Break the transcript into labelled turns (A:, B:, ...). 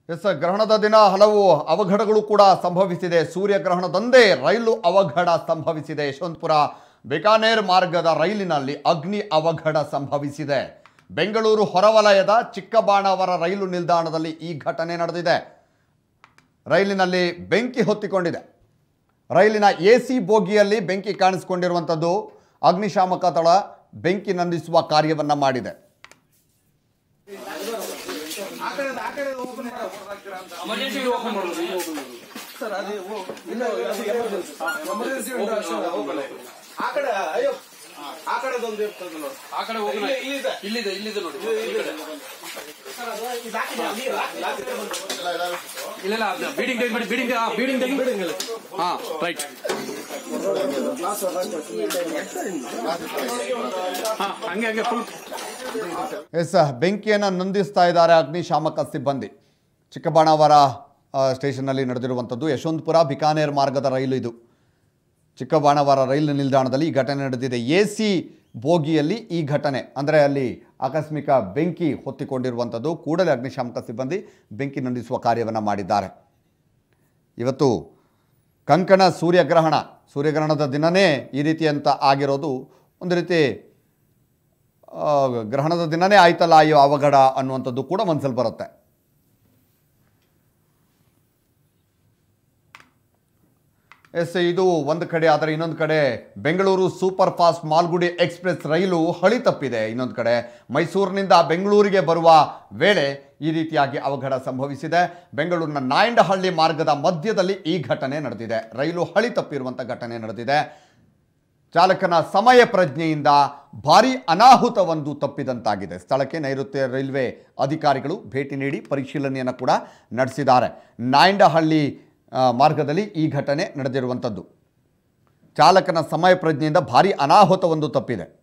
A: S ಗ್ರಹಣದ ದಿನ ಹಲವು ಅವಘಡಗಳು ಕೂಡ ಸಂಭವಿಸಿದೆ ಸೂರ್ಯಗ್ರಹಣದಂದೇ ರೈಲು ಅವಘಡ ಸಂಭವಿಸಿದೆ ಯಶವಂತಪುರ ಬಿಕಾನೇರ್ ಮಾರ್ಗದ ರೈಲಿನಲ್ಲಿ ಅಗ್ನಿ ಅವಘಡ ಸಂಭವಿಸಿದೆ ಬೆಂಗಳೂರು ಹೊರವಲಯದ ಚಿಕ್ಕಬಾಣಾವರ ರೈಲು ನಿಲ್ದಾಣದಲ್ಲಿ ಈ ಘಟನೆ ನಡೆದಿದೆ ರೈಲಿನಲ್ಲಿ ಬೆಂಕಿ ಹೊತ್ತಿಕೊಂಡಿದೆ ರೈಲಿನ ಎ ಸಿ ಬೋಗಿಯಲ್ಲಿ ಬೆಂಕಿ ಕಾಣಿಸಿಕೊಂಡಿರುವಂಥದ್ದು ಅಗ್ನಿಶಾಮಕ ದಳ ಬೆಂಕಿ ನಂದಿಸುವ ಕಾರ್ಯವನ್ನು ಮಾಡಿದೆ
B: ಆ ಕಡೆ ಅಯ್ಯೋ ಆ ಕಡೆದೊಂದು ಇರ್ತದೆ ನೋಡಿ
C: ಆ ಕಡೆ ಹೋಗಿ
B: ಇಲ್ಲಿ- ಇಲ್ಲಿದೆ.
C: ಇಲ್ಲಿದೆ ಇಲ್ಲಿದೆ ನೋಡಿ
B: ಈ ಕಡೆ. ಇದು ಹಾಕಿದ್ಯಾ? ನೀರು ಹಾಕಿ- ಹಾಕಿದ್ರೆ ಬಂತು.
C: ಇಲ್ಲ ಇಲ್ಲ ಅದ್ನ ಬೀಡಿಂಗ್ ತೆಗಿ ಬಿಡಿ ಬೀಡಿಂಗ್ ಬೀಡಿಂಗ್ ತೆಗಿ ಹಾ ರೈಟ್ ಹಾ ಹಂಗೆ ಹಂಗೆ ಫುಲ್
A: ಎಸ್ ಬೆಂಕಿಯನ್ನು ನಂದಿಸ್ತಾ ಇದ್ದಾರೆ ಅಗ್ನಿಶಾಮಕ ಸಿಬ್ಬಂದಿ ಚಿಕ್ಕಬಾಣಾವರ ಆ, ಸ್ಟೇಷನ್ನಲ್ಲಿ ನಡೆದಿರುವಂಥದ್ದು ಯಶವಂತಪುರ ಬಿಕಾನೇರ್ ಮಾರ್ಗದ ರೈಲು ಇದು ಚಿಕ್ಕಬಾಣಾವರ ರೈಲು ನಿಲ್ದಾಣದಲ್ಲಿ ಈ ಘಟನೆ ನಡೆದಿದೆ ಎ ಸಿ ಬೋಗಿಯಲ್ಲಿ ಈ ಘಟನೆ ಅಂದರೆ ಅಲ್ಲಿ ಆಕಸ್ಮಿಕ ಬೆಂಕಿ ಹೊತ್ತಿಕೊಂಡಿರುವಂಥದ್ದು ಕೂಡಲೇ ಅಗ್ನಿಶಾಮಕ ಸಿಬ್ಬಂದಿ ಬೆಂಕಿ ನಂದಿಸುವ ಕಾರ್ಯವನ್ನು ಮಾಡಿದ್ದಾರೆ ಇವತ್ತು ಕಂಕಣ ಸೂರ್ಯಗ್ರಹಣ ಸೂರ್ಯಗ್ರಹಣದ ದಿನವೇ ಈ ರೀತಿಯಂತ ಆಗಿರೋದು ಒಂದು ರೀತಿ ಆ, ಗ್ರಹಣದ ದಿನನೇ ಆಯ್ತಲ್ಲ ಅಯ್ಯೋ ಅವಘಡ ಅನ್ನುವಂಥದ್ದು ಕೂಡ ಮನಸ್ಸಲ್ಲಿ ಬರುತ್ತೆ ಎಸ್ ಇದು ಒಂದು ಕಡೆ ಆದರೆ ಇನ್ನೊಂದು ಕಡೆ Bengaluru super fast Malgudi express rail ಹಳಿ ತಪ್ಪಿದೆ ಇನ್ನೊಂದು ಕಡೆ ಮೈಸೂರಿನಿಂದ ಬೆಂಗಳೂರಿಗೆ ಬರುವ ವೇಳೆ ಈ ರೀತಿಯಾಗಿ ಅವಘಡ ಸಂಭವಿಸಿದೆ ಬೆಂಗಳೂರಿನ ನಾಯಂಡಹಳ್ಳಿ ಮಾರ್ಗದ ಮಧ್ಯದಲ್ಲಿ ಈ ಘಟನೆ ನಡೆದಿದೆ ರೈಲು ಹಳಿ ತಪ್ಪಿರುವಂಥ ಘಟನೆ ನಡೆದಿದೆ ಚಾಲಕನ ಸಮಯ ಪ್ರಜ್ಞೆಯಿಂದ ಭಾರಿ ಅನಾಹುತವೊಂದು ತಪ್ಪಿದಂತಾಗಿದೆ ಸ್ಥಳಕ್ಕೆ ನೈಋತ್ಯ ರೈಲ್ವೆ ಅಧಿಕಾರಿಗಳು ಭೇಟಿ ನೀಡಿ ಪರಿಶೀಲನೆಯನ್ನು ಕೂಡ ನಡೆಸಿದ್ದಾರೆ ನಾಯಂಡಹಳ್ಳಿ ಆ, ಮಾರ್ಗದಲ್ಲಿ ಈ ಘಟನೆ ನಡೆದಿರುವಂಥದ್ದು ಚಾಲಕನ ಸಮಯ ಪ್ರಜ್ಞೆಯಿಂದ ಭಾರಿ ಅನಾಹುತವೊಂದು ತಪ್ಪಿದೆ